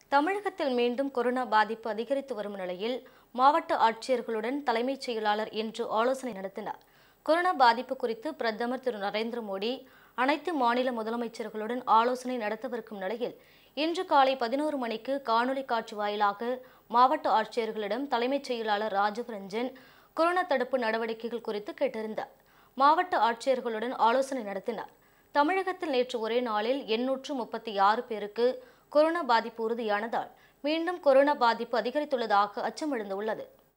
தமிழகத்தில் மீண்டும் கொரோனா பாதிப்பு அதிகரித்து வரும் நிலையில் மாவட்ட ஆட்சியர்களுடன் தலைமைச் செயலாளர் இன்று ஆலோசனை நடத்தினார் கொரோனா பாதிப்பு குறித்து பிரதமர் திரு நரேந்திர மோடி அனைத்து மாநில முதலமைச்சர்களுடன் ஆலோசனை நடத்தவிருக்கும் நிலையில் இன்று காலை பதினோரு மணிக்கு காணொலி காட்சி வாயிலாக மாவட்ட ஆட்சியர்களிடம் தலைமைச் செயலாளர் ராஜீவ் ரஞ்சன் கொரோனா தடுப்பு நடவடிக்கைகள் குறித்து கேட்டறிந்தார் மாவட்ட ஆட்சியர்களுடன் ஆலோசனை நடத்தினார் தமிழகத்தில் நேற்று ஒரே நாளில் எண்ணூற்று முப்பத்தி ஆறு பேருக்கு கொரோனா பாதிப்பு உறுதியானதால் மீண்டும் கொரோனா பாதிப்பு அதிகரித்துள்ளதாக அச்சம் எழுந்துள்ளது